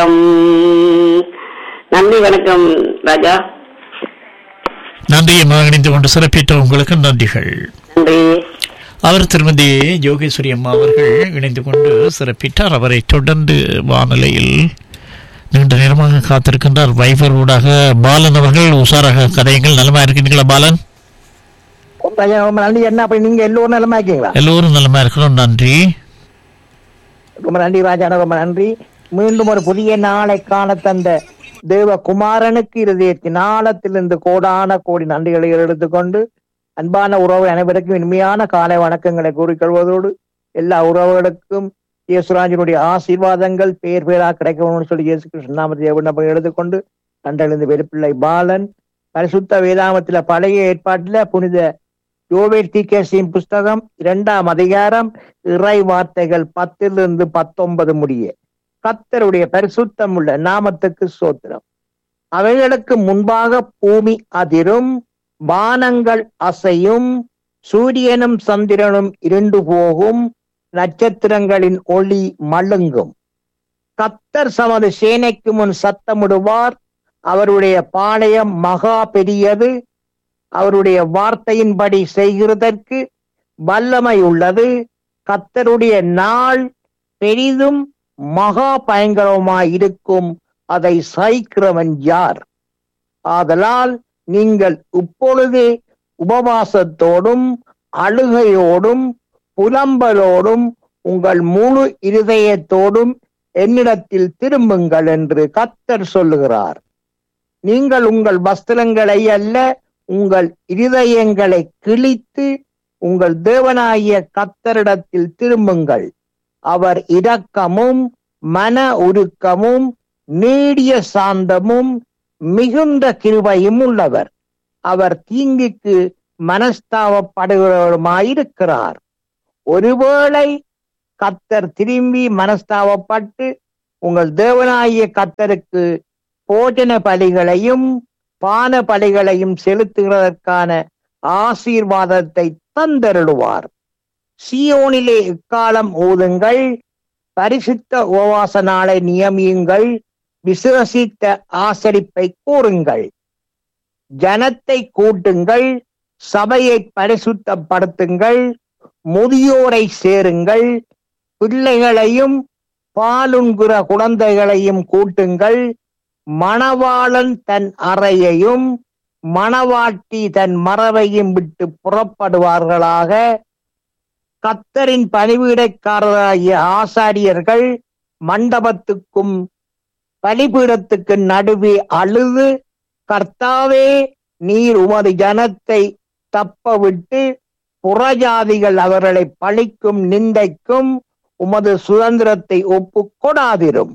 வணக்கம் நன்றி வணக்கம் ராஜா நன்றி அம்மா இணைந்து கொண்டு சிறப்பித்த உங்களுக்கு நன்றிகள் நன்றி அவர் திருமதி யோகேஸ்வரி அம்மா அவர்கள் இணைந்து கொண்டு சிறப்பிட்டார் அவரை தொடர்ந்து வானிலையில் நீண்ட நேரமாக காத்திருக்கின்றார் வைபர் ஊடாக பாலன் அவர்கள் உஷாராக கதையுங்கள் நலமா இருக்கின்றீங்களா பாலன் ராஜா ரொம்ப நன்றி என்ன அப்படி நீங்க எல்லோரும் நிலமா இருக்கீங்களா எல்லோரும் நலமா இருக்கிறோம் நன்றி ரொம்ப நன்றி ராஜா ரொம்ப நன்றி மீண்டும் ஒரு புதிய நாளை காண தந்த தேவ குமாரனுக்கு இருதயத்தின் ஆழத்திலிருந்து கோடான கோடி நன்றிகளை எடுத்துக்கொண்டு அன்பான உறவு அனைவருக்கும் இனிமையான காலை வணக்கங்களை கூறிக்கொள்வதோடு எல்லா உறவுகளுக்கும் இயேசுராஜனுடைய ஆசீர்வாதங்கள் பேர் பேரா கிடைக்கணும்னு சொல்லி இயேசு கிருஷ்ண நாமத்தை விண்ணப்பம் எடுத்துக்கொண்டு கண்டறிந்து வெறுப்பிள்ளை பாலன் பரிசுத்த வேதாமத்தில பழைய ஏற்பாட்டில புனித யோவேல் தீகேசியின் புஸ்தகம் இரண்டாம் அதிகாரம் இறை வார்த்தைகள் பத்திலிருந்து பத்தொன்பது முடிய கத்தருடைய பரிசுத்தம் உள்ள நாமத்துக்கு சோத்திரம் அவைகளுக்கு முன்பாக பூமி அதிரும் வானங்கள் அசையும் சூரியனும் சந்திரனும் இருண்டு போகும் நட்சத்திரங்களின் ஒளி மழுங்கும் கத்தர் சமது சேனைக்கு முன் சத்தமிடுவார் அவருடைய பாளையம் மகா பெரியது அவருடைய வார்த்தையின்படி செய்கிறதற்கு வல்லமை உள்ளது கத்தருடைய நாள் பெரிதும் மகா பயங்கரமாய் இருக்கும் அதை சகிக்கிறவன் யார் ஆதலால் நீங்கள் இப்பொழுதே உபவாசத்தோடும் அழுகையோடும் புலம்பலோடும் உங்கள் முழு இருதயத்தோடும் என்னிடத்தில் திரும்புங்கள் என்று கத்தர் சொல்லுகிறார் நீங்கள் உங்கள் வஸ்திரங்களை அல்ல உங்கள் இருதயங்களை கிழித்து உங்கள் தேவனாகிய கத்தரிடத்தில் திரும்புங்கள் அவர் இரக்கமும் மன உருக்கமும் நீடிய சாந்தமும் மிகுந்த கிருபையும் உள்ளவர் அவர் தீங்குக்கு மனஸ்தாபப்படுகிறவருமாயிருக்கிறார் ஒருவேளை கத்தர் திரும்பி மனஸ்தாபப்பட்டு உங்கள் தேவனாகிய கத்தருக்கு போஜன பலிகளையும் பான பலிகளையும் செலுத்துகிறதற்கான ஆசீர்வாதத்தை தந்தருடுவார் சியோனிலே இக்காலம் ஓதுங்கள் பரிசுத்த உபவாச நாளை நியமியுங்கள் விசுவசித்த ஆசரிப்பை கூறுங்கள் ஜனத்தை கூட்டுங்கள் சபையை பரிசுத்தப்படுத்துங்கள் முதியோரை சேருங்கள் பிள்ளைகளையும் பாலுண்கிற குழந்தைகளையும் கூட்டுங்கள் மணவாளன் தன் அறையையும் மணவாட்டி தன் மரபையும் விட்டு புறப்படுவார்களாக கத்தரின் பணிவீடைக்காரராகிய ஆசாரியர்கள் மண்டபத்துக்கும் பலிபீடத்துக்கு நடுவே அழுது கர்த்தாவே நீர் உமது ஜனத்தை தப்ப விட்டு புறஜாதிகள் அவர்களை பழிக்கும் நிந்தைக்கும் உமது சுதந்திரத்தை ஒப்பு கொடாதிரும்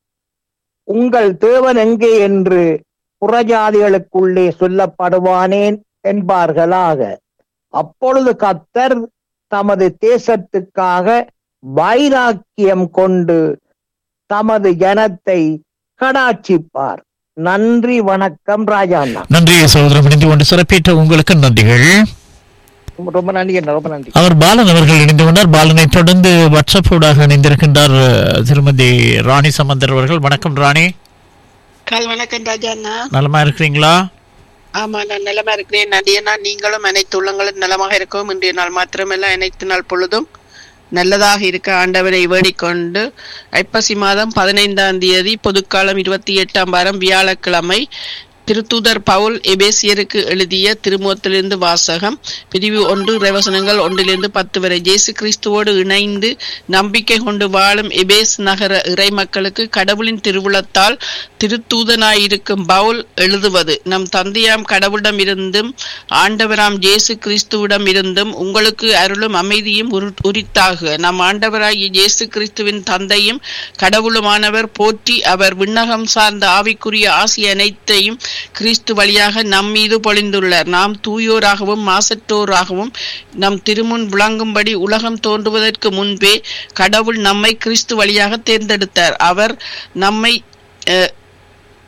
உங்கள் தேவன் எங்கே என்று புறஜாதிகளுக்குள்ளே சொல்லப்படுவானேன் என்பார்களாக அப்பொழுது கத்தர் தமது தேசத்துக்காக வைராக்கியம் கொண்டு தமது ஜனத்தை கடாட்சிப்பார் நன்றி வணக்கம் ராஜாண்ணா நன்றி சகோதரம் இணைந்து கொண்டு சிறப்பித்த உங்களுக்கு நன்றிகள் ரொம்ப நன்றி அண்ணா, ரொம்ப நன்றி அவர் பாலன் அவர்கள் இணைந்து கொண்டார் பாலனை தொடர்ந்து வாட்ஸ்அப் ஊடாக இணைந்திருக்கின்றார் அஹ், திருமதி ராணி சம்பந்தர் அவர்கள் வணக்கம் ராணி கால் வணக்கம் ராஜா அண்ணா நலமா இருக்கிறீங்களா ஆமா நான் நலமா இருக்கிறேன் நடிகனா நீங்களும் அனைத்து உள்ளங்களும் நலமாக இருக்கவும் இன்றைய நாள் மாத்திரமல்ல அனைத்து நாள் பொழுதும் நல்லதாக இருக்க ஆண்டவரை வேடிக்கொண்டு ஐப்பசி மாதம் பதினைந்தாம் தேதி பொதுக்காலம் இருபத்தி எட்டாம் வாரம் வியாழக்கிழமை திருத்தூதர் பவுல் எபேசியருக்கு எழுதிய திருமுகத்திலிருந்து வாசகம் பிரிவு ஒன்று ரவசனங்கள் ஒன்றிலிருந்து பத்து வரை ஜேசு கிறிஸ்துவோடு இணைந்து நம்பிக்கை கொண்டு வாழும் எபேஸ் நகர இறை மக்களுக்கு கடவுளின் திருவுளத்தால் திருத்தூதனாயிருக்கும் பவுல் எழுதுவது நம் தந்தையாம் கடவுளிடம் இருந்தும் ஆண்டவராம் ஜேசு கிறிஸ்துவிடம் இருந்தும் உங்களுக்கு அருளும் அமைதியும் உரு- உரித்தாக நம் ஆண்டவராகிய இயேசு கிறிஸ்துவின் தந்தையும் கடவுளுமானவர் போற்றி அவர் விண்ணகம் சார்ந்த ஆவிக்குரிய ஆசி அனைத்தையும் கிறிஸ்து வழியாக நம் மீது பொழிந்துள்ளார் நாம் தூயோராகவும் மாசற்றோராகவும் நம் திருமுன் விளங்கும்படி உலகம் தோன்றுவதற்கு முன்பே கடவுள் நம்மை கிறிஸ்து வழியாக தேர்ந்தெடுத்தார் அவர் நம்மை அஹ்,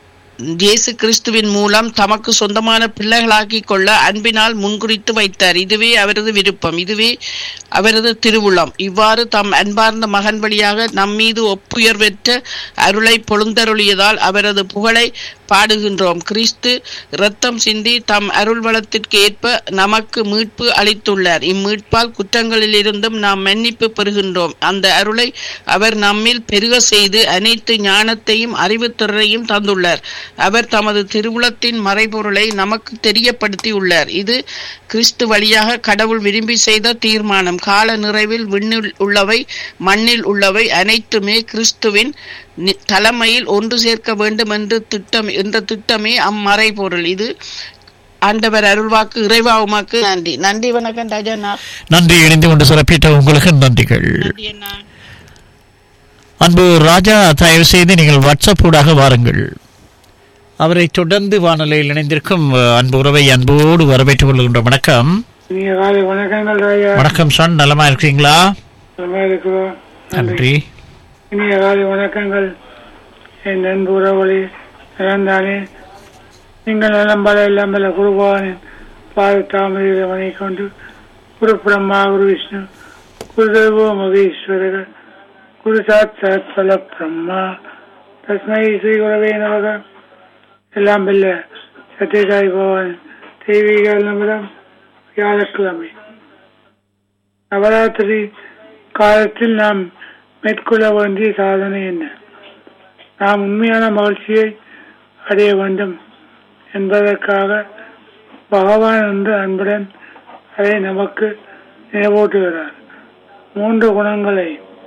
இயேசு கிறிஸ்துவின் மூலம் தமக்கு சொந்தமான பிள்ளைகளாக்கி கொள்ள அன்பினால் முன்குறித்து வைத்தார் இதுவே அவரது விருப்பம் இதுவே அவரது திருவுளம் இவ்வாறு தம் அன்பார்ந்த மகன் வழியாக நம்மீது ஒப்புயர்வற்ற அருளை பொழுந்தருளியதால் அவரது புகழை பாடுகின்றோம் கிறிஸ்து இரத்தம் சிந்தி தம் அருள் வளத்திற்கு ஏற்ப நமக்கு மீட்பு அளித்துள்ளார் இம்மீட்பால் குற்றங்களிலிருந்தும் நாம் மன்னிப்பு பெறுகின்றோம் அந்த அருளை அவர் நம்மில் பெருக செய்து அனைத்து ஞானத்தையும் அறிவுத்திறனையும் தந்துள்ளார் அவர் தமது திருவுளத்தின் மறைபொருளை நமக்கு தெரியப்படுத்தி உள்ளார் இது கிறிஸ்து வழியாக கடவுள் விரும்பி செய்த தீர்மானம் கால நிறைவில் விண்ணில் உள்ளவை மண்ணில் உள்ளவை அனைத்துமே கிறிஸ்துவின் நி- தலைமையில் ஒன்று சேர்க்க வேண்டும் என்று திட்டம் என்ற திட்டமே அம்மறைபொருள் இது ஆண்டவர் அருள்வாக்கு இறைவாவுமாக்கு நன்றி நன்றி வணக்கம் ராஜாண்ணா நன்றி இணைந்து கொண்டு சிறப்பித்த உங்களுக்கு நன்றிகள் நன்றி அண்ணா அன்பு ராஜா தயவு செய்து நீங்கள் வாட்ஸ்அப் ஊடாக வாருங்கள் அவரை தொடர்ந்து வானொலியில் இணைந்திருக்கும் அஹ், அன்பு உறவை அன்போடு வரவேற்றுக் கொள்கின்ற வணக்கம் நீங்க காலை வணக்கங்கள் ராஜா வணக்கம் சார் நலமா இருக்கீங்களா நல்லா இருக்கிறோம் நன்றி இனிய காலை வணக்கங்கள் என் நண்பு உறவுகளே நலந்தானே நீங்கள் நலம் பல எல்லாம் பல குருபவானின் பாத தாமரையை வணங்கிக் கொண்டு குரு பிரம்மா குரு விஷ்ணு குருதேவோ மகேஸ்வரர் குரு சாத் சாத் பல பிரம்மா தஸ்மை ஸ்ரீ குரவே நமக எல்லாம் பெல்ல சத்யசாய் பகவான் தெய்வீக நம்பரம் வியாழக்கிழமை நவராத்திரி காலத்தில் நாம் மேற்கொள்ள வேண்டிய சாதனை என்ன நாம் உண்மையான மகிழ்ச்சியை அடைய வேண்டும் என்பதற்காக பகவான் என்று அன்புடன் அதை நமக்கு நினைவூட்டுகிறார் மூன்று குணங்களை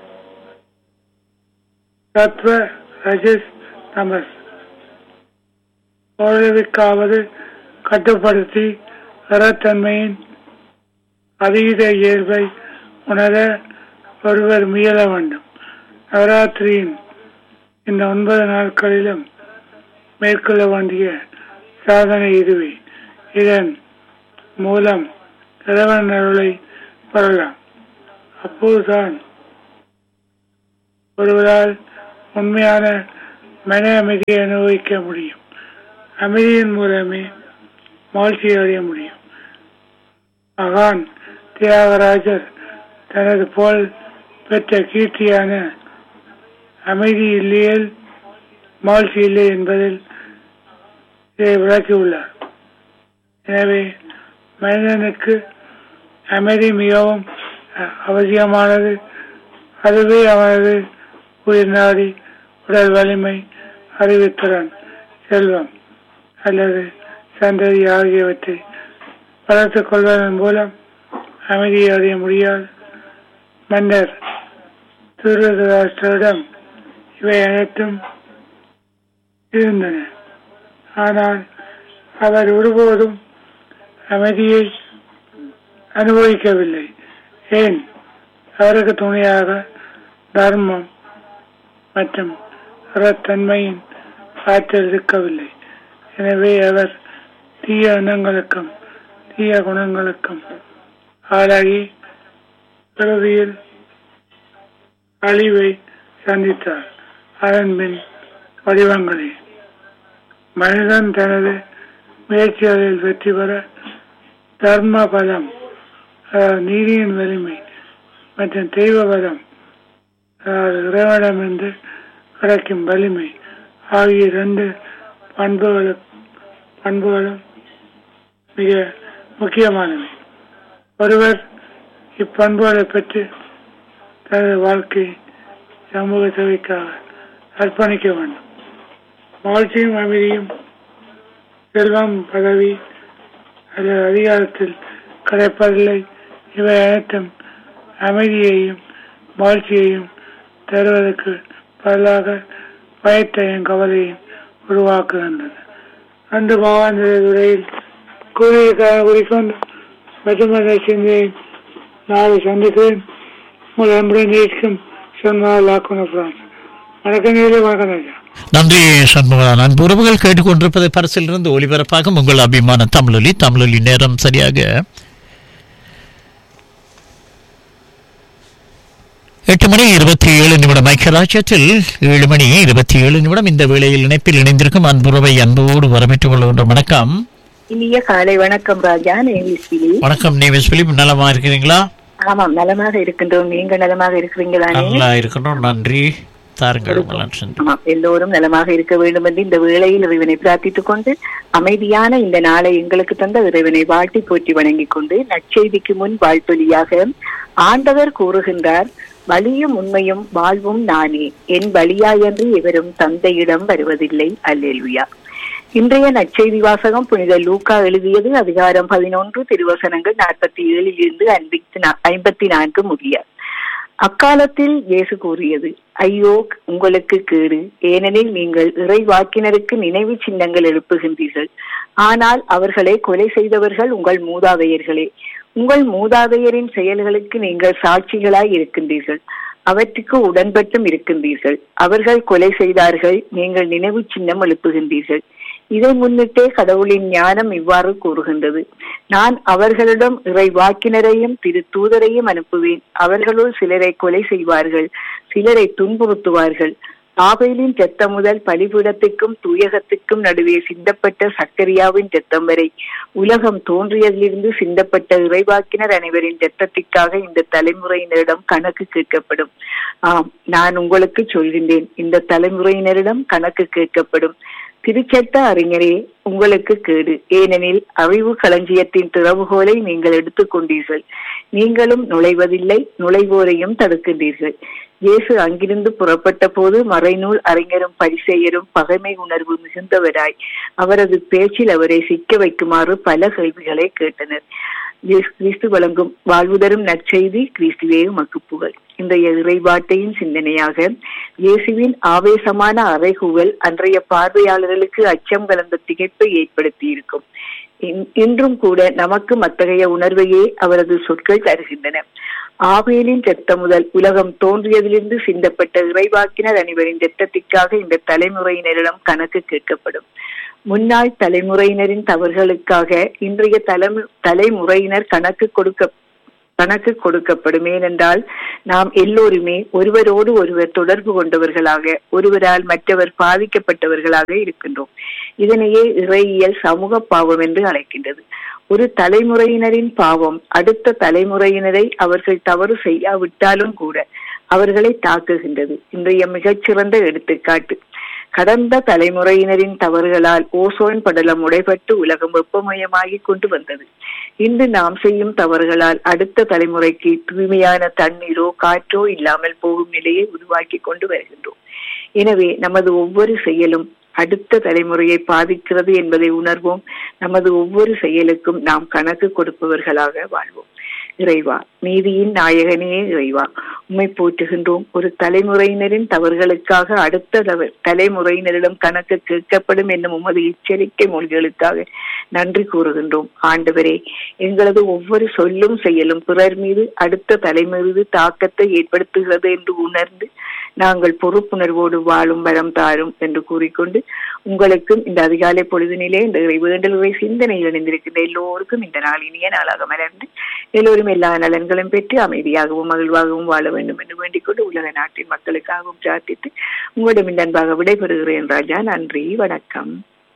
தத்துவ ரஜஸ் தமஸ் ஓரளவிற்காவது கட்டுப்படுத்தி தரத்தன்மையின் அதீத இயல்பை உணர ஒருவர் முயல வேண்டும் நவராத்திரியின் இந்த ஒன்பது நாட்களிலும் மேற்கொள்ள வேண்டிய சாதனை இதுவே இதன் மூலம் இறைவன் அருளை பெறலாம் அப்போதுதான் ஒருவரால் உண்மையான மன அமைதியை அனுபவிக்க முடியும் அமைதியின் மூலமே மகிழ்ச்சி அடைய முடியும் மகான் தியாகராஜர் தனது போல் பெற்ற கீர்த்தியான அமைதி இல்லையேல் மகிழ்ச்சி இல்லை என்பதில் இதை விளக்கியுள்ளார் எனவே மனிதனுக்கு அமைதி மிகவும் அ- அவசியமானது அதுவே அவனது உயிர் நாடி உடல் வலிமை அறிவுத்திறன் செல்வம் அல்லது சந்ததி ஆகியவற்றை வளர்த்துக் கொள்வதன் மூலம் அமைதியை அடைய முடியாது மன்னர் திருதராஷ்டிரிடம் இவை அனைத்தும் இருந்தன ஆனால் அவர் ஒருபோதும் அமைதியை அனுபவிக்கவில்லை ஏன் அவருக்கு துணையாக தர்மம் மற்றும் அறத்தன்மையின் ஆற்றல் இருக்கவில்லை எனவே அவர் தீய எண்ணங்களுக்கும் தீய குணங்களுக்கும் ஆளாகி இறுதியில் அழிவை சந்தித்தார் அதன் பின் வடிவங்களே மனிதன் தனது முயற்சிகளில் வெற்றி பெற தர்ம பலம் அதாவது நீதியின் வலிமை மற்றும் தெய்வ பலம் அதாவது இறைவனமிருந்து கிடைக்கும் வலிமை ஆகிய இரண்டு பண்புகளும் பண்புகளும் மிக முக்கியமானவை ஒருவர் இப்பண்புகளை பெற்று தனது வாழ்க்கை சமூக சேவைக்காக அர்ப்பணிக்க வேண்டும் மகிழ்ச்சியும் அமைதியும் செல்வம் பதவி அல்லது அதிகாரத்தில் கிடைப்பதில்லை இவை அனைத்தும் அமைதியையும் மகிழ்ச்சியையும் தருவதற்கு பதிலாக பயத்தையும் கவலையும் உருவாக்குகின்றன அந்த பகவான் உரையில் கூறியதாக குறிக்கொண்டு மற்றமற்ற சிந்தையை நாளை சந்திக்கிறேன் உங்கள் அன்புடன் நேசிக்கும் சொன்னால் லாக்குன பிரான்ஸ் வணக்கம் நேரில் வணக்கம் ராஜா நன்றி சண்முகன் அன்பு உறவுகள் கேட்டுக்கொண்டிருப்பதை பரிசிலிருந்து ஒளிபரப்பாகும் உங்கள் அபிமான தமிழொலி தமிழொலி நேரம் சரியாக எட்டு மணி இருபத்தி ஏழு நிமிடம் ஐக்கியராஜ்யத்தில் ஏழு மணி இருபத்தி ஏழு நிமிடம் இந்த வேளையில் இணைப்பில் இணைந்திருக்கும் அன்புறவை அன்போடு வரவேற்றுக் கொள்கின்ற வணக்கம் இனிய காலை வணக்கம் ராஜா நேவிஸ்விலி வணக்கம் நேவிஸ் பிலிப் நலமா இருக்கிறீங்களா ஆமாம் நலமாக இருக்கின்றோம் நீங்க நலமாக இருக்கிறீங்களானே நல்லா இருக்கணும் நன்றி தாருங்கள் உங்கள் நன்றி. ஆமாம் எல்லோரும் நலமாக இருக்க வேண்டும் என்று இந்த வேளையில் இறைவனை பிரார்த்தித்துக் கொண்டு அமைதியான இந்த நாளை எங்களுக்கு தந்த இறைவனை வாழ்த்தி போற்றி வணங்கிக் கொண்டு நற்செய்திக்கு முன் வாழ்த்தொலியாக ஆண்டவர் கூறுகின்றார் வலியும் உண்மையும் வாழ்வும் நானே என் வழியாயன்றி இவரும் தந்தையிடம் வருவதில்லை அல்லேலுயா இன்றைய நற்செய்தி வாசகம் புனித லூக்கா எழுதியது அதிகாரம் பதினொன்று திருவசனங்கள் நாற்பத்தி ஏழில் இருந்து ஐம்பத்தி நா- ஐம்பத்தி நான்கு முடிய அக்காலத்தில் இயேசு கூறியது ஐயோ உங்களுக்கு கேடு ஏனெனில் நீங்கள் இறைவாக்கினருக்கு நினைவு சின்னங்கள் எழுப்புகின்றீர்கள் ஆனால் அவர்களை கொலை செய்தவர்கள் உங்கள் மூதாதையர்களே உங்கள் மூதாதையரின் செயல்களுக்கு நீங்கள் சாட்சிகளாய் இருக்கின்றீர்கள் அவற்றுக்கு உடன்பட்டும் இருக்கின்றீர்கள் அவர்கள் கொலை செய்தார்கள் நீங்கள் நினைவு சின்னம் எழுப்புகின்றீர்கள் இதை முன்னிட்டே கடவுளின் ஞானம் இவ்வாறு கூறுகின்றது நான் அவர்களிடம் இறை வாக்கினரையும் திரு தூதரையும் அனுப்புவேன் அவர்களுள் சிலரை கொலை செய்வார்கள் சிலரை துன்புறுத்துவார்கள் ஆபேலின் ரத்தம் முதல் பலிபீடத்துக்கும் தூயகத்துக்கும் நடுவே சிந்தப்பட்ட சக்கரியாவின் ரத்தம் வரை உலகம் தோன்றியதிலிருந்து சிந்தப்பட்ட இறைவாக்கினர் அனைவரின் ரத்தத்திற்காக இந்த தலைமுறையினரிடம் கணக்கு கேட்கப்படும் ஆம் நான் உங்களுக்கு சொல்கின்றேன் இந்த தலைமுறையினரிடம் கணக்கு கேட்கப்படும் திருச்சட்ட அறிஞரே உங்களுக்கு கேடு ஏனெனில் அறிவு களஞ்சியத்தின் திறவுகோலை நீங்கள் எடுத்துக்கொண்டீர்கள் நீங்களும் நுழைவதில்லை நுழைவோரையும் தடுக்கின்றீர்கள் இயேசு அங்கிருந்து புறப்பட்ட போது மறைநூல் அறிஞரும் பரிசெயரும் பகைமை உணர்வு மிகுந்தவராய் அவரது பேச்சில் அவரை சிக்க வைக்குமாறு பல கேள்விகளை கேட்டனர் இயேசு கிறிஸ்து வழங்கும் வாழ்வு தரும் நற்செய்தி கிறிஸ்துவே உமக்கு புகழ் இன்றைய இறைவாட்டையின் சிந்தனையாக இயேசுவின் ஆவேசமான அறைகூவல் அன்றைய பார்வையாளர்களுக்கு அச்சம் கலந்த திகைப்பை ஏற்படுத்தி இருக்கும் இன்- இன்றும் கூட நமக்கு அத்தகைய உணர்வையே அவரது சொற்கள் தருகின்றன ஆபேலின் ரத்தம் முதல் உலகம் தோன்றியதிலிருந்து சிந்தப்பட்ட இறைவாக்கினர் அனைவரின் ரத்தத்திற்காக இந்த தலைமுறையினரிடம் கணக்கு கேட்கப்படும் முன்னாள் தலைமுறையினரின் தவறுகளுக்காக இன்றைய தலைமு தலைமுறையினர் கணக்கு கொடுக்க கணக்கு கொடுக்கப்படும் ஏனென்றால் நாம் எல்லோருமே ஒருவரோடு ஒருவர் தொடர்பு கொண்டவர்களாக ஒருவரால் மற்றவர் பாதிக்கப்பட்டவர்களாக இருக்கின்றோம் இதனையே இறையியல் சமூக பாவம் என்று அழைக்கின்றது ஒரு தலைமுறையினரின் பாவம் அடுத்த தலைமுறையினரை அவர்கள் தவறு செய்யாவிட்டாலும் கூட அவர்களை தாக்குகின்றது இன்றைய மிகச்சிறந்த எடுத்துக்காட்டு கடந்த தலைமுறையினரின் தவறுகளால் ஓசோன் படலம் உடைபட்டு உலகம் வெப்பமயமாகி கொண்டு வந்தது இன்று நாம் செய்யும் தவறுகளால் அடுத்த தலைமுறைக்கு தூய்மையான தண்ணீரோ காற்றோ இல்லாமல் போகும் நிலையை உருவாக்கி கொண்டு வருகின்றோம் எனவே நமது ஒவ்வொரு செயலும் அடுத்த தலைமுறையை பாதிக்கிறது என்பதை உணர்வோம் நமது ஒவ்வொரு செயலுக்கும் நாம் கணக்கு கொடுப்பவர்களாக வாழ்வோம் இறைவா நீதியின் நாயகனே இறைவா உம்மை போற்றுகின்றோம் ஒரு தலைமுறையினரின் தவறுகளுக்காக அடுத்த தவ- தலைமுறையினரிடம் கணக்கு கேட்கப்படும் என்னும் உமது எச்சரிக்கை மொழிகளுக்காக நன்றி கூறுகின்றோம் ஆண்டவரே எங்களது ஒவ்வொரு சொல்லும் செயலும் பிறர் மீது அடுத்த தலைமுறை தாக்கத்தை ஏற்படுத்துகிறது என்று உணர்ந்து நாங்கள் பொறுப்புணர்வோடு வாழும் வரம் தாரும் என்று கூறிக்கொண்டு உங்களுக்கும் இந்த அதிகாலை பொழுதினிலே இந்த வேண்டலுரை சிந்தனையில் இணைந்திருக்கின்ற எல்லோருக்கும் இந்த நாள் இனிய நாளாக மலர்ந்து எல்லோரும் எல்லா நலன்களும் பெற்று அமைதியாகவும் மகிழ்வாகவும் வாழ வேண்டும் என்று வேண்டிக் கொண்டு உலக நாட்டின் மக்களுக்காகவும் பிரார்த்தித்து உங்களிடம் இந்த அன்பாக விடைபெறுகிறேன் ராஜா நன்றி வணக்கம்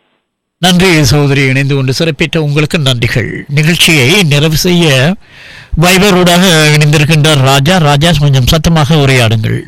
நன்றி சகோதரி இணைந்து கொண்டு சிறப்பித்த உங்களுக்கு நன்றிகள் நிகழ்ச்சியை நிறைவு செய்ய வைபரோடாக இணைந்திருக்கின்றார் ராஜா ராஜா கொஞ்சம் சத்தமாக உரையாடுங்கள்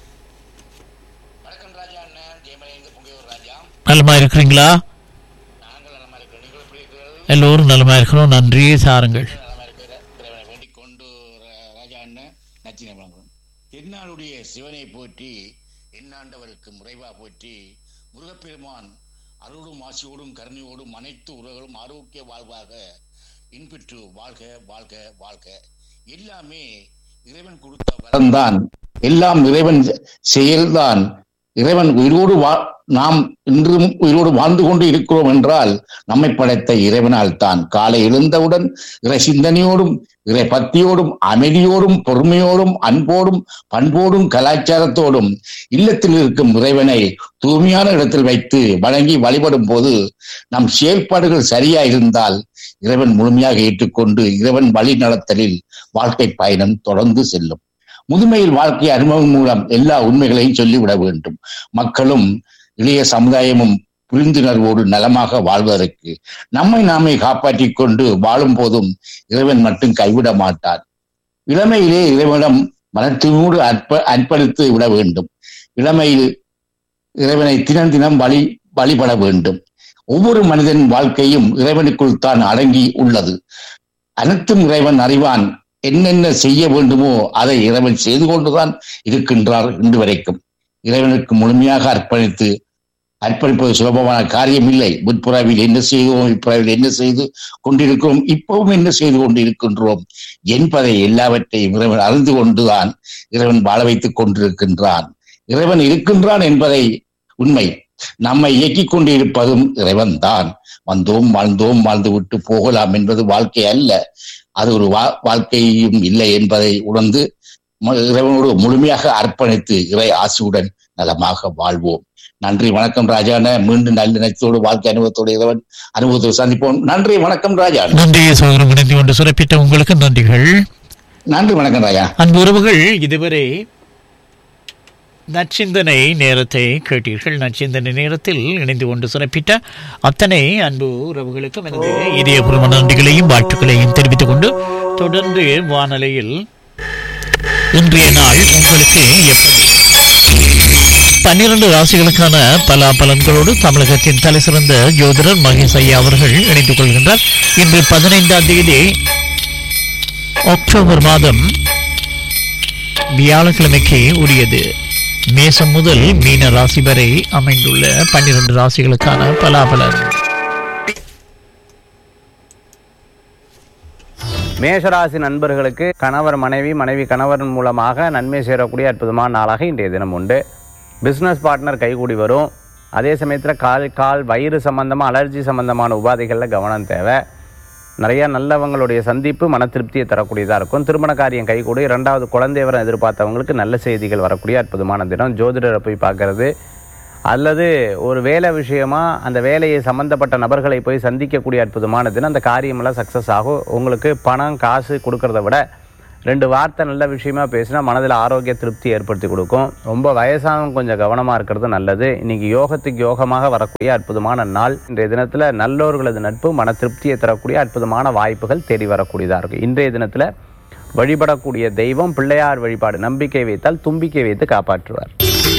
வணக்கம் ராஜா அண்ணன் ஜெயமலையிலிருந்து பொங்கையூர் ராஜா நலமா இருக்கிறீங்களா நாங்கள் நலமா இருக்கிறோம் நீங்கள் எப்படி இருக்கிறீர்கள் எல்லோரும் நலமா இருக்கிறோம் நன்றி சாருங்கள் நலமா இருக்கிற இறைவனை வேண்டிக் கொண்டு ர- ராஜா அண்ணன் நச்சினை வழங்குறோம் தென்னாளுடைய சிவனை போற்றி எண்ணாண்டவருக்கு முறைவா போற்றி முருகப்பெருமான் அருளும் ஆசியோடும் கருணையோடும் அனைத்து உறவுகளும் ஆரோக்கிய வாழ்வாக இன்பெற்று வாழ்க வாழ்க வாழ்க எல்லாமே இறைவன் கொடுத்த வரம்தான் எல்லாம் இறைவன் செயல்தான் இறைவன் உயிரோடு வா நாம் இன்றும் உயிரோடு வாழ்ந்து கொண்டு இருக்கிறோம் என்றால் நம்மை படைத்த இறைவனால் தான் காலை எழுந்தவுடன் இறை சிந்தனையோடும் இறை பக்தியோடும் அமைதியோடும் பொறுமையோடும் அன்போடும் பண்போடும் கலாச்சாரத்தோடும் இல்லத்தில் இருக்கும் இறைவனை தூய்மையான இடத்தில் வைத்து வணங்கி வழிபடும் போது நம் செயல்பாடுகள் சரியா இருந்தால் இறைவன் முழுமையாக ஏற்றுக்கொண்டு இறைவன் வழி நடத்தலில் வாழ்க்கை பயணம் தொடர்ந்து செல்லும் முதுமையில் வாழ்க்கை அனுபவம் மூலம் எல்லா உண்மைகளையும் சொல்லிவிட வேண்டும் மக்களும் இளைய சமுதாயமும் புரிந்துணர்வோடு நலமாக வாழ்வதற்கு நம்மை நாமே காப்பாற்றிக் கொண்டு வாழும் போதும் இறைவன் மட்டும் கைவிட மாட்டார் இளமையிலே இறைவனிடம் மனத்தினோடு அற்ப அர்ப்பணித்து விட வேண்டும் இளமையில் இறைவனை தினம் தினம் வழி வழிபட வேண்டும் ஒவ்வொரு மனிதன் வாழ்க்கையும் இறைவனுக்குள் தான் அடங்கி உள்ளது அனைத்தும் இறைவன் அறிவான் என்னென்ன செய்ய வேண்டுமோ அதை இறைவன் செய்து கொண்டுதான் இருக்கின்றார் இன்று வரைக்கும் இறைவனுக்கு முழுமையாக அர்ப்பணித்து அர்ப்பணிப்பது சுலபமான காரியம் இல்லை முற்புறவில் என்ன செய்தோம் இப்புறவில் என்ன செய்து கொண்டிருக்கிறோம் இப்பவும் என்ன செய்து கொண்டிருக்கின்றோம் என்பதை எல்லாவற்றையும் இறைவன் அறிந்து கொண்டுதான் இறைவன் வாழ வைத்துக் கொண்டிருக்கின்றான் இறைவன் இருக்கின்றான் என்பதை உண்மை நம்மை இயக்கிக் கொண்டிருப்பதும் இறைவன் தான் வந்தோம் வாழ்ந்தோம் வாழ்ந்து விட்டு போகலாம் என்பது வாழ்க்கை அல்ல அது ஒரு வா வாழ்க்கையும் இல்லை என்பதை உணர்ந்து ம- இறைவனோடு முழுமையாக அர்ப்பணித்து இறை ஆசியுடன் நலமாக வாழ்வோம் நன்றி வணக்கம் ராஜான மீண்டும் நல்லிணத்தோடு வாழ்க்கை அனுபவத்தோடு இறைவன் அனுபவத்தோடு சந்திப்போம் நன்றி வணக்கம் ராஜா நன்றி சகோதரன் இணைந்து கொண்டு சிறப்பித்த உங்களுக்கு நன்றிகள் நன்றி வணக்கம் ராஜா அன்பு உறவுகள் இதுவரை நச்சிந்தனை நேரத்தை கேட்டீர்கள் நச்சிந்தனை நேரத்தில் இணைந்து கொண்டு சிறப்பித்த அத்தனை அன்பு உறவுகளுக்கும் எனது இதயபூர்வ நன்றிகளையும் வாழ்த்துக்களையும் தெரிவித்துக் கொண்டு தொடர்ந்து வானொலியில் இன்றைய நாள் உங்களுக்கு எப்படி பன்னிரண்டு ராசிகளுக்கான பல பலன்களோடு தமிழகத்தின் தலை சிறந்த ஜோதிடர் மகேஷ் ஐயா அவர்கள் இணைத்துக் கொள்கின்றார் இன்று பதினைந்தாம் தேதி அக்டோபர் மாதம் வியாழக்கிழமைக்கு உரியது மேசம் முதல் மீன ராசி வரை அமைந்துள்ள பன்னிரண்டு ராசிகளுக்கான பலாபலன் மேஷராசி நண்பர்களுக்கு கணவர் மனைவி மனைவி கணவரின் மூலமாக நன்மை சேரக்கூடிய அற்புதமான நாளாக இன்றைய தினம் உண்டு பிஸ்னஸ் பார்ட்னர் கைகூடி வரும் அதே சமயத்தில் கால் கால் வயிறு சம்பந்தமாக அலர்ஜி சம்பந்தமான உபாதைகளில் கவனம் தேவை நிறைய நல்லவங்களுடைய சந்திப்பு மன திருப்தியை தரக்கூடியதாக இருக்கும் திருமண காரியம் கைகூடி இரண்டாவது குழந்தை வரம் எதிர்பார்த்தவங்களுக்கு நல்ல செய்திகள் வரக்கூடிய அற்புதமான தினம் ஜோதிடரை போய் பார்க்கறது அல்லது ஒரு வேலை விஷயமா அந்த வேலையை சம்பந்தப்பட்ட நபர்களை போய் சந்திக்கக்கூடிய அற்புதமான தினம் அந்த காரியமெல்லாம் சக்ஸஸ் ஆகும் உங்களுக்கு பணம் காசு கொடுக்கறத விட ரெண்டு வார்த்தை நல்ல விஷயமா பேசினா மனதில் ஆரோக்கிய திருப்தி ஏற்படுத்தி கொடுக்கும் ரொம்ப வயசானவங்க கொஞ்சம் கவனமாக இருக்கிறது நல்லது இன்னைக்கு யோகத்துக்கு யோகமாக வரக்கூடிய அற்புதமான நாள் இன்றைய தினத்தில் நல்லோர்களது நட்பு மன திருப்தியை தரக்கூடிய அற்புதமான வாய்ப்புகள் தேடி வரக்கூடியதாக இருக்கும் இன்றைய தினத்தில் வழிபடக்கூடிய தெய்வம் பிள்ளையார் வழிபாடு நம்பிக்கை வைத்தால் தும்பிக்கை வைத்து காப்பாற்றுவார்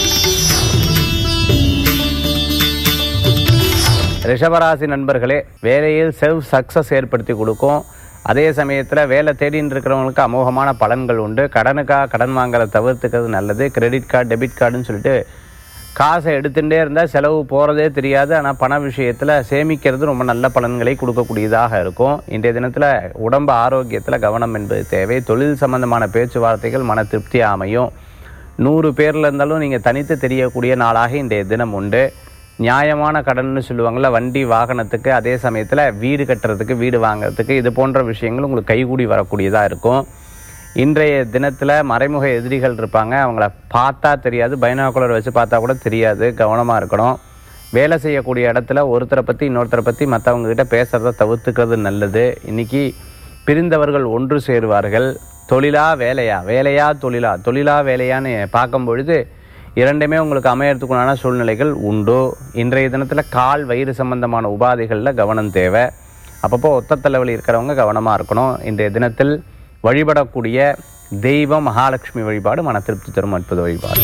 ரிஷபராசி நண்பர்களே வேலையில் செல்ஃப் சக்ஸஸ் ஏற்படுத்தி கொடுக்கும் அதே சமயத்தில் வேலை தேடின்னு இருக்கிறவங்களுக்கு அமோகமான பலன்கள் உண்டு கடனுக்காக கடன் வாங்குறத தவிர்த்துக்கிறது நல்லது கிரெடிட் கார்டு டெபிட் கார்டுன்னு சொல்லிட்டு காசை எடுத்துகிட்டே இருந்தால் செலவு போகிறதே தெரியாது ஆனால் பண விஷயத்தில் சேமிக்கிறது ரொம்ப நல்ல பலன்களை கொடுக்கக்கூடியதாக இருக்கும் இன்றைய தினத்தில் உடம்பு ஆரோக்கியத்தில் கவனம் என்பது தேவை தொழில் சம்பந்தமான பேச்சுவார்த்தைகள் மன திருப்தி அமையும் நூறு பேரில் இருந்தாலும் நீங்கள் தனித்து தெரியக்கூடிய நாளாக இன்றைய தினம் உண்டு நியாயமான கடன்னு சொல்லுவாங்கள்ல வண்டி வாகனத்துக்கு அதே சமயத்தில் வீடு கட்டுறதுக்கு வீடு வாங்குறதுக்கு இது போன்ற விஷயங்கள் உங்களுக்கு கைகூடி வரக்கூடியதாக இருக்கும் இன்றைய தினத்தில் மறைமுக எதிரிகள் இருப்பாங்க அவங்கள பார்த்தா தெரியாது பைனாகுலர் வச்சு பார்த்தா கூட தெரியாது கவனமாக இருக்கணும் வேலை செய்யக்கூடிய இடத்துல ஒருத்தரை பற்றி இன்னொருத்தரை பற்றி மற்றவங்க கிட்ட பேசுகிறத தவிர்த்துக்கிறது நல்லது இன்னைக்கு பிரிந்தவர்கள் ஒன்று சேருவார்கள் தொழிலா வேலையா வேலையா தொழிலா தொழிலா வேலையான்னு பார்க்கும் பொழுது இரண்டுமே உங்களுக்கு அமையறதுக்குண்டான சூழ்நிலைகள் உண்டு இன்றைய தினத்தில் கால் வயிறு சம்பந்தமான உபாதைகளில் கவனம் தேவை அப்பப்போ ஒத்த தலைவலி இருக்கிறவங்க கவனமாக இருக்கணும் இன்றைய தினத்தில் வழிபடக்கூடிய தெய்வம் மகாலட்சுமி வழிபாடு மன திருப்தி தரும் அற்புத வழிபாடு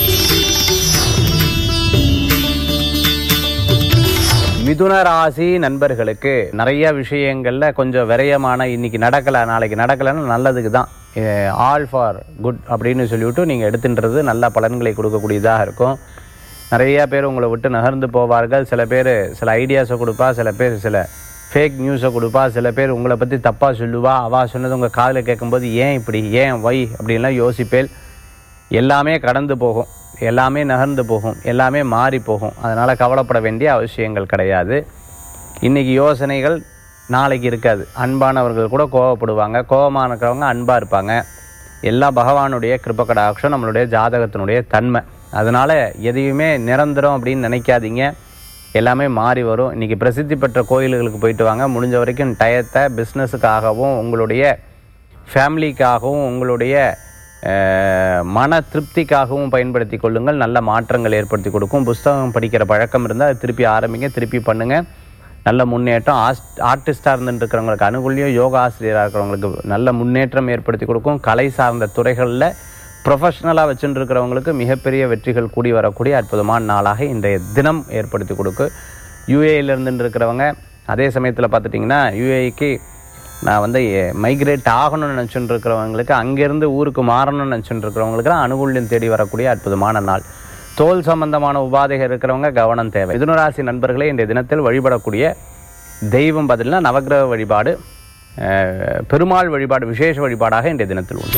மிதுன ராசி நண்பர்களுக்கு நிறைய விஷயங்கள்ல கொஞ்சம் விரயமான இன்னைக்கு நடக்கல நாளைக்கு நடக்கலைன்னா நல்லதுக்கு தான் ஆல் ஃபார் குட் அப்படின்னு சொல்லிவிட்டு நீங்கள் எடுத்துன்றது நல்ல பலன்களை கொடுக்கக்கூடியதாக இருக்கும் நிறைய பேர் உங்களை விட்டு நகர்ந்து போவார்கள் சில பேர் சில ஐடியாஸை கொடுப்பா சில பேர் சில ஃபேக் நியூஸை கொடுப்பா சில பேர் உங்களை பற்றி தப்பாக சொல்லுவா அவா சொன்னது உங்கள் காதில் கேட்கும்போது ஏன் இப்படி ஏன் வை அப்படின்லாம் யோசிப்பேல் எல்லாமே கடந்து போகும் எல்லாமே நகர்ந்து போகும் எல்லாமே மாறி போகும் அதனால் கவலைப்பட வேண்டிய அவசியங்கள் கிடையாது இன்றைக்கி யோசனைகள் நாளைக்கு இருக்காது அன்பானவர்கள் கூட கோவப்படுவாங்க கோபமாக இருக்கிறவங்க அன்பாக இருப்பாங்க எல்லாம் பகவானுடைய கிருபகடாட்சம் நம்மளுடைய ஜாதகத்தினுடைய தன்மை அதனால் எதையுமே நிரந்தரம் அப்படின்னு நினைக்காதீங்க எல்லாமே மாறி வரும் இன்றைக்கி பிரசித்தி பெற்ற கோயில்களுக்கு போயிட்டு வாங்க முடிஞ்ச வரைக்கும் டயத்தை பிஸ்னஸுக்காகவும் உங்களுடைய ஃபேமிலிக்காகவும் உங்களுடைய அஹ், மன திருப்திக்காகவும் பயன்படுத்தி கொள்ளுங்கள் நல்ல மாற்றங்கள் ஏற்படுத்தி கொடுக்கும் புஸ்தகம் படிக்கிற பழக்கம் இருந்தால் அதை திருப்பி ஆரம்பிங்க திருப்பி பண்ணுங்கள் நல்ல முன்னேற்றம் ஆஸ்ட் ஆர்டிஸ்டாக இருந்துட்டு இருக்கிறவங்களுக்கு அனுகூலியம் யோகா ஆசிரியராக இருக்கிறவங்களுக்கு நல்ல முன்னேற்றம் ஏற்படுத்தி கொடுக்கும் கலை சார்ந்த துறைகளில் ப்ரொஃபஷ்னலாக வச்சுட்டு இருக்கிறவங்களுக்கு மிகப்பெரிய வெற்றிகள் கூடி வரக்கூடிய அற்புதமான நாளாக இன்றைய தினம் ஏற்படுத்தி கொடுக்கு யூஏயில் இருந்துட்டு இருக்கிறவங்க அதே சமயத்தில் பார்த்துட்டிங்கன்னா யூஏக்கு நான் வந்து மைக்ரேட் ஆகணும்னு நினச்சிட்டு இருக்கிறவங்களுக்கு அங்கேருந்து ஊருக்கு மாறணும்னு நினச்சிட்டு இருக்கிறவங்களுக்கு அனுகூல்யம் தேடி வரக்கூடிய அற்புதமான நாள் தோல் சம்பந்தமான உபாதைகள் இருக்கிறவங்க கவனம் தேவை மிதுனராசி நண்பர்களே இந்த தினத்தில் வழிபடக்கூடிய தெய்வம் பதில்னா நவக்கிரக வழிபாடு அஹ், பெருமாள் வழிபாடு விசேஷ வழிபாடாக இன்றைய தினத்தில் உண்டு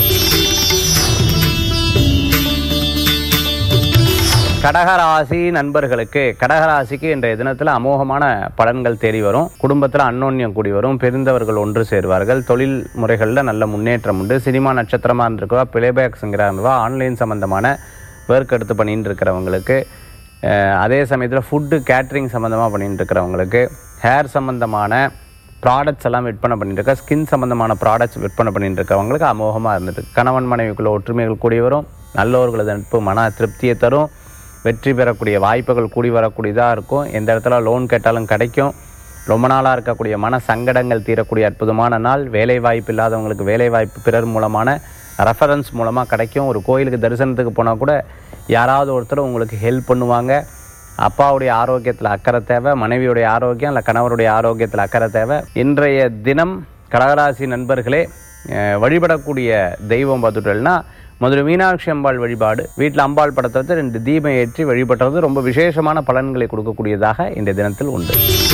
கடகராசி நண்பர்களுக்கு கடகராசிக்கு இன்றைய தினத்தில் அமோகமான பலன்கள் தேடி வரும் குடும்பத்தில் அன்னோன்யம் கூடி வரும் பெருந்தவர்கள் ஒன்று சேருவார்கள் தொழில் முறைகளில் நல்ல முன்னேற்றம் உண்டு சினிமா நட்சத்திரமாக இருந்திருக்கவா பிளேபேக் சிங்கராக ஆன்லைன் சம்பந்தமான ஒர்க் எடுத்து பண்ணிட்டு இருக்கிறவங்களுக்கு அஹ், அதே சமயத்தில் ஃபுட்டு கேட்ரிங் சம்மந்தமாக பண்ணிட்டு இருக்கிறவங்களுக்கு ஹேர் சம்மந்தமான ப்ராடக்ட்ஸ் எல்லாம் விற்பனை பண்ணிட்டு இருக்க ஸ்கின் சம்மந்தமான ப்ராடக்ட்ஸ் விற்பனை பண்ணிட்டு இருக்கவங்களுக்கு அமோகமாக இருந்துட்டு இருக்கு. கணவன் மனைவிக்குள்ள ஒற்றுமைகள் கூடி வரும் நல்லவர்களது நட்பு மன திருப்தியை தரும் வெற்றி பெறக்கூடிய வாய்ப்புகள் கூடி வரக்கூடியதாக இருக்கும் எந்த இடத்துல லோன் கேட்டாலும் கிடைக்கும் ரொம்ப நாளாக இருக்கக்கூடிய மன சங்கடங்கள் தீரக்கூடிய அற்புதமான நாள் வேலை வாய்ப்பு இல்லாதவங்களுக்கு வேலை வாய்ப்பு பிறர் மூலமான ரெஃபரன்ஸ் மூலமாக கிடைக்கும் ஒரு கோயிலுக்கு தரிசனத்துக்கு போனால் கூட யாராவது ஒருத்தர் உங்களுக்கு ஹெல்ப் பண்ணுவாங்க அப்பாவுடைய ஆரோக்கியத்தில் அக்கறை தேவை மனைவியுடைய ஆரோக்கியம் இல்லை கணவருடைய ஆரோக்கியத்தில் அக்கறை தேவை இன்றைய தினம் கடகராசி நண்பர்களே அஹ், வழிபடக்கூடிய தெய்வம் பார்த்துட்டோம்னா முதல்ல மீனாட்சி அம்பாள் வழிபாடு வீட்டில் அம்பாள் படத்தை வச்சு ரெண்டு தீபம் ஏற்றி வழிபடுறது ரொம்ப விசேஷமான பலன்களை கொடுக்கக்கூடியதாக இந்த தினத்தில் உண்டு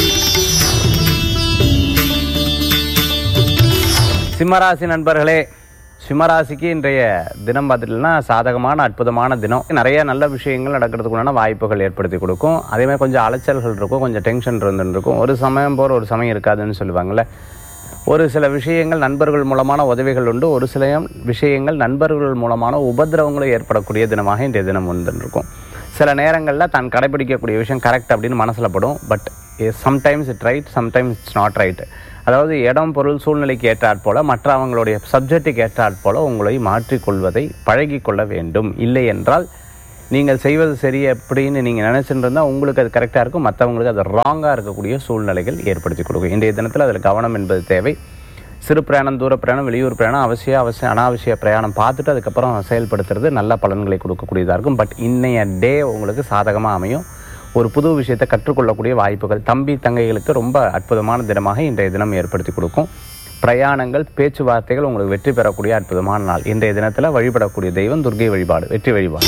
சிம்மராசி நண்பர்களே சிம்மராசிக்கு இன்றைய தினம் பார்த்துட்டீங்கன்னா சாதகமான அற்புதமான தினம் நிறைய நல்ல விஷயங்கள் நடக்கிறதுக்குண்டான வாய்ப்புகள் ஏற்படுத்தி கொடுக்கும் அதே மாதிரி கொஞ்சம் அலைச்சல்கள் இருக்கும் கொஞ்சம் டென்ஷன் இருந்துன்னு இருக்கும் ஒரு சமயம் போகிற ஒரு சமயம் இருக்காதுன்னு சொல்லுவாங்கள்ல ஒரு சில விஷயங்கள் நண்பர்கள் மூலமான உதவிகள் உண்டு ஒரு சில விஷயங்கள் நண்பர்கள் மூலமான உபதிரவங்களும் ஏற்படக்கூடிய தினமாக இன்றைய தினம் வந்துருக்கும் சில நேரங்களில் தான் கடைபிடிக்கக்கூடிய விஷயம் கரெக்ட் அப்படின்னு மனசில் படும் but sometimes it right sometimes it's not right அதாவது இடம் பொருள் சூழ்நிலைக்கு ஏற்றாற் போல மற்ற அவங்களுடைய சப்ஜெக்ட்டுக்கு ஏற்றாற் போல உங்களை மாற்றிக்கொள்வதை பழகிக்கொள்ள வேண்டும் இல்லை என்றால் நீங்கள் செய்வது சரி அப்படின்னு நீங்கள் நினச்சிட்டு இருந்தால் உங்களுக்கு அது கரெக்டாக இருக்கும் மற்றவங்களுக்கு அது ராங்காக இருக்கக்கூடிய சூழ்நிலைகள் ஏற்படுத்தி கொடுக்கும் இன்றைய தினத்தில் அதில் கவனம் என்பது தேவை சிறு பிரயாணம் தூர பிரயாணம் வெளியூர் பிரயாணம் அவசியம் அவசியம் அனாவசிய பிரயாணம் பார்த்துட்டு அதுக்கப்புறம் செயல்படுத்துறது நல்ல பலன்களை கொடுக்கக்கூடியதாக இருக்கும் பட் இன்னைய டே உங்களுக்கு சாதகமாக அமையும் ஒரு புது விஷயத்தை கற்றுக்கொள்ளக்கூடிய வாய்ப்புகள் தம்பி தங்கைகளுக்கு ரொம்ப அற்புதமான தினமாக இன்றைய தினம் ஏற்படுத்தி கொடுக்கும் பிரயாணங்கள் பேச்சுவார்த்தைகள் உங்களுக்கு வெற்றி பெறக்கூடிய அற்புதமான நாள் இன்றைய தினத்தில் வழிபடக்கூடிய தெய்வம் துர்கை வழிபாடு வெற்றி வழிபாடு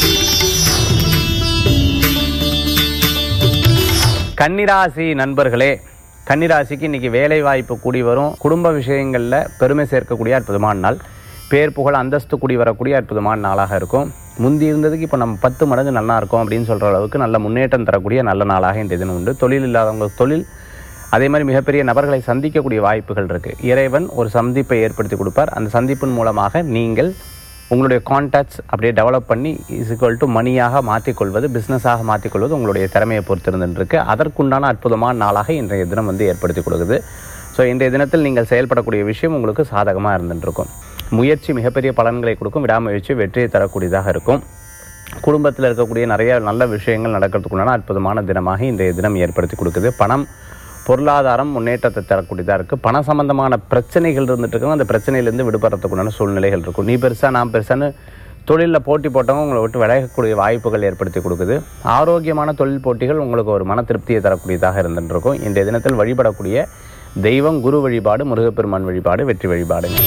கன்னிராசி நண்பர்களே கன்னிராசிக்கு இன்னைக்கு வேலை வாய்ப்பு கூடி வரும் குடும்ப விஷயங்களில் பெருமை சேர்க்கக்கூடிய அற்புதமான நாள் பேர் புகழ் அந்தஸ்து கூடி வரக்கூடிய அற்புதமான நாளாக இருக்கும் முந்தி இருந்ததுக்கு இப்போ நம்ம பத்து மடங்கு நல்லா இருக்கும் அப்படின்னு சொல்கிற அளவுக்கு நல்ல முன்னேற்றம் தரக்கூடிய நல்ல நாளாக இந்த தினம் உண்டு தொழில் இல்லாதவங்களுக்கு தொழில் அதே மாதிரி மிகப்பெரிய நபர்களை சந்திக்கக்கூடிய வாய்ப்புகள் இருக்குது இறைவன் ஒரு சந்திப்பை ஏற்படுத்தி கொடுப்பார் அந்த சந்திப்பின் மூலமாக நீங்கள் உங்களுடைய கான்டாக்ட்ஸ் அப்படியே டெவலப் பண்ணி இஸ்இக்குவல் டு மணியாக மாற்றிக்கொள்வது பிஸ்னஸாக மாற்றிக்கொள்வது உங்களுடைய திறமையை பொறுத்து இருந்துருக்கு அதற்குண்டான அற்புதமான நாளாக இன்றைய தினம் வந்து ஏற்படுத்தி கொடுக்குது ஸோ இன்றைய தினத்தில் நீங்கள் செயல்படக்கூடிய விஷயம் உங்களுக்கு சாதகமாக இருந்துருக்கும் முயற்சி மிகப்பெரிய பலன்களை கொடுக்கும் விடாமுயற்சி வெற்றியை தரக்கூடியதாக இருக்கும் குடும்பத்தில் இருக்கக்கூடிய நிறைய நல்ல விஷயங்கள் நடக்கிறதுக்குண்டான அற்புதமான தினமாக இன்றைய தினம் ஏற்படுத்தி கொடுக்குது பணம் பொருளாதாரம் முன்னேற்றத்தை தரக்கூடியதாக இருக்குது பண சம்பந்தமான பிரச்சனைகள் இருந்துட்டு இருக்கும் அந்த பிரச்சனையிலேருந்து விடுபடுறதுக்குண்டான சூழ்நிலைகள் இருக்கும் நீ பெருசா நான் பெருசான்னு தொழிலில் போட்டி போட்டவங்க உங்களை விட்டு விலகக்கூடிய வாய்ப்புகள் ஏற்படுத்தி கொடுக்குது ஆரோக்கியமான தொழில் போட்டிகள் உங்களுக்கு ஒரு மன திருப்தியை தரக்கூடியதாக இருந்துட்டு இருக்கும் இன்றைய தினத்தில் வழிபடக்கூடிய தெய்வம் குரு வழிபாடு முருகப்பெருமான் வழிபாடு வெற்றி வழிபாடுங்க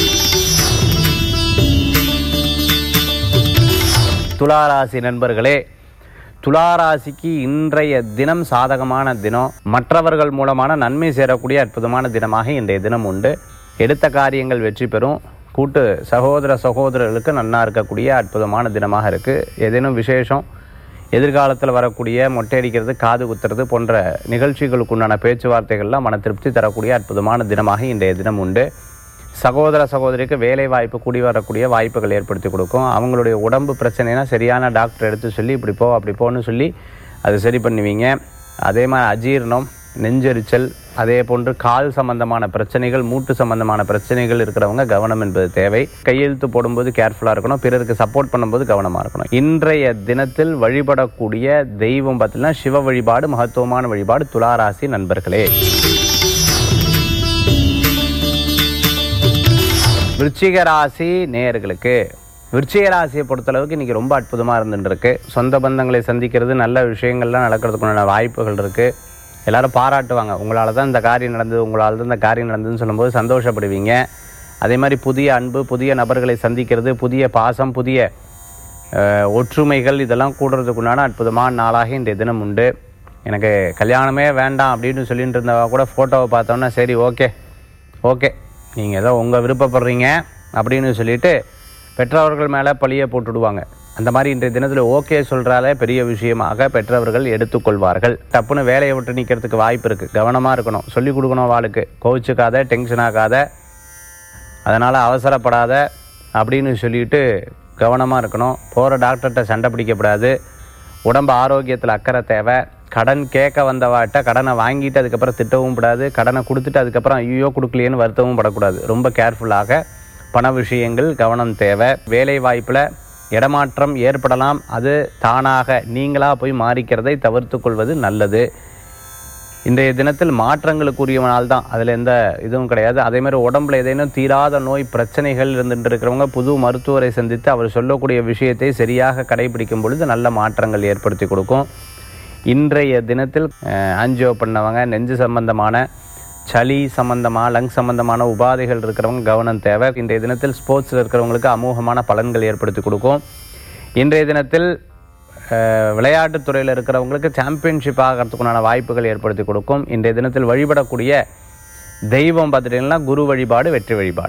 துளாராசி நண்பர்களே துளாராசிக்கு இன்றைய தினம் சாதகமான தினம் மற்றவர்கள் மூலமான நன்மை சேரக்கூடிய அற்புதமான தினமாக இன்றைய தினம் உண்டு எடுத்த காரியங்கள் வெற்றி பெறும் கூட்டு சகோதர சகோதரர்களுக்கு நன்னா இருக்கக்கூடிய அற்புதமான தினமாக இருக்குது ஏதேனும் விசேஷம் எதிர்காலத்தில் வரக்கூடிய மொட்டை அடிக்கிறது காது குத்துறது போன்ற நிகழ்ச்சிகளுக்கு உண்டான பேச்சுவார்த்தைகள்லாம் மன திருப்தி தரக்கூடிய அற்புதமான தினமாக இன்றைய தினம் உண்டு சகோதர சகோதரிக்கு வேலை வாய்ப்பு கூடி வரக்கூடிய வாய்ப்புகள் ஏற்படுத்தி கொடுக்கும் அவங்களுடைய உடம்பு பிரச்சனைனா சரியான டாக்டர் எடுத்து சொல்லி இப்படி போ அப்படி போன்னு சொல்லி அது சரி பண்ணுவீங்க அதே மாதிரி அஜீரணம் நெஞ்செரிச்சல் அதே போன்று கால் சம்பந்தமான பிரச்சனைகள் மூட்டு சம்பந்தமான பிரச்சனைகள் இருக்கிறவங்க கவனம் என்பது தேவை கையெழுத்து போடும்போது கேர்ஃபுல்லாக இருக்கணும் பிறருக்கு சப்போர்ட் பண்ணும்போது கவனமாக இருக்கணும் இன்றைய தினத்தில் வழிபடக்கூடிய தெய்வம் பார்த்தீங்கன்னா சிவ வழிபாடு மகத்துவமான வழிபாடு துளாராசி நண்பர்களே விருச்சிக ராசி நேயர்களுக்கு விருச்சிக ராசியை பொறுத்தளவுக்கு இன்னைக்கு ரொம்ப அற்புதமாக இருந்துட்டு இருக்கு சொந்த பந்தங்களை சந்திக்கிறது நல்ல விஷயங்கள்லாம் நடக்கிறதுக்குண்டான வாய்ப்புகள் இருக்கு எல்லாரும் பாராட்டுவாங்க உங்களால் தான் இந்த காரியம் நடந்தது உங்களால் தான் இந்த காரியம் நடந்ததுன்னு சொல்லும்போது சந்தோஷப்படுவீங்க அதே மாதிரி புதிய அன்பு புதிய நபர்களை சந்திக்கிறது புதிய பாசம் புதிய அஹ், ஒற்றுமைகள் இதெல்லாம் கூடுறதுக்குண்டான அற்புதமான நாளாக இன்றைய தினம் உண்டு எனக்கு கல்யாணமே வேண்டாம் அப்படின்னு சொல்லிட்டு இருந்தவா கூட ஃபோட்டோவை பார்த்தோன்னா சரி ஓகே ஓகே நீங்கள் ஏதோ உங்கள் விருப்பப்படுறீங்க அப்படின்னு சொல்லிட்டு பெற்றவர்கள் மேலே பழியை போட்டுடுவாங்க அந்த மாதிரி இன்றைய தினத்தில் ஓகே சொல்கிறாலே பெரிய விஷயமாக பெற்றவர்கள் எடுத்துக்கொள்வார்கள் டப்புன்னு வேலையை விட்டு நிற்கிறதுக்கு வாய்ப்பு இருக்குது கவனமாக இருக்கணும் சொல்லிக் கொடுக்கணும் வாளுக்கு கோவிச்சுக்காத டென்ஷன் ஆகாத அதனால் அவசரப்படாத அப்படின்னு சொல்லிட்டு கவனமாக இருக்கணும் போகிற டாக்டர்கிட்ட சண்டை பிடிக்கக்கூடாது உடம்பு ஆரோக்கியத்தில் அக்கறை தேவை கடன் கேட்க வந்தவாட்ட கடனை வாங்கிட்டு அதுக்கப்புறம் திட்டவும் கூடாது கடனை கொடுத்துட்டு அதுக்கப்புறம் ஐயோ கொடுக்கலையேன்னு வருத்தவும் படக்கூடாது ரொம்ப கேர்ஃபுல்லாக பண விஷயங்கள் கவனம் தேவை வேலை வாய்ப்பில் இடமாற்றம் ஏற்படலாம் அது தானாக நீங்களாக போய் மாறிக்கிறதை தவிர்த்து கொள்வது நல்லது இன்றைய தினத்தில் மாற்றங்களுக்குரிய நாள் தான் அதில் எந்த இதுவும் கிடையாது அதே மாதிரி உடம்புல ஏதேனும் தீராத நோய் பிரச்சனைகள் இருந்துட்டு இருக்கிறவங்க புது மருத்துவரை சந்தித்து அவர் சொல்லக்கூடிய விஷயத்தை சரியாக கடைபிடிக்கும் பொழுது நல்ல மாற்றங்கள் ஏற்படுத்தி கொடுக்கும் இன்றைய தினத்தில் ஆன்ஜியோ பண்ணவங்க நெஞ்சு சம்பந்தமான சளி சம்பந்தமாக லங் சம்பந்தமான உபாதைகள் இருக்கிறவங்க கவனம் தேவை இன்றைய தினத்தில் ஸ்போர்ட்ஸில் இருக்கிறவங்களுக்கு அமோகமான பலன்கள் ஏற்படுத்தி கொடுக்கும் இன்றைய தினத்தில் அஹ், விளையாட்டுத் துறையில் இருக்கிறவங்களுக்கு சாம்பியன்ஷிப் ஆகிறதுக்குண்டான வாய்ப்புகள் ஏற்படுத்தி கொடுக்கும் இன்றைய தினத்தில் வழிபடக்கூடிய தெய்வம் பார்த்துட்டீங்கன்னா குரு வழிபாடு வெற்றி வழிபாடு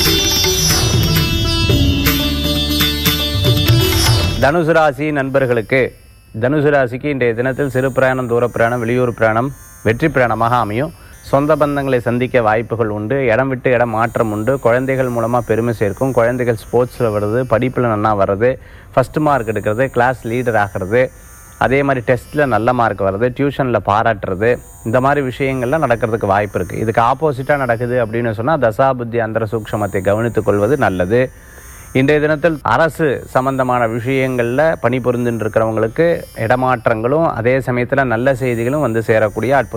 தனுசு ராசி நண்பர்களுக்கு தனுசு ராசிக்கு இன்றைய தினத்தில் சிறு பிரயாணம் தூர பிரயாணம் வெளியூர் பிரயாணம் வெற்றி பிரயாணமாக அமையும் சொந்த பந்தங்களை சந்திக்க வாய்ப்புகள் உண்டு இடம் விட்டு இடம் மாற்றம் உண்டு குழந்தைகள் மூலமாக பெருமை சேர்க்கும் குழந்தைகள் ஸ்போர்ட்ஸில் வருது படிப்பில் நல்லா வர்றது ஃபஸ்ட்டு மார்க் எடுக்கிறது கிளாஸ் லீடர் ஆகிறது அதே மாதிரி டெஸ்ட்டில் நல்ல மார்க் வர்றது டியூஷனில் பாராட்டுறது இந்த மாதிரி விஷயங்கள்லாம் நடக்கிறதுக்கு வாய்ப்பு இருக்குது இதுக்கு ஆப்போசிட்டாக நடக்குது அப்படின்னு சொன்னால் தசாபுத்தி அந்தர சூக்ஷமத்தை கவனித்துக் கொள்வது நல்லது இன்றைய தினத்தில் அரசு சம்பந்தமான விஷயங்களில் பணிபுரிந்துட்டு இருக்கிறவங்களுக்கு இடமாற்றங்களும் அதே சமயத்தில் நல்ல செய்திகளும் வந்து சேரக்கூடிய அற்புத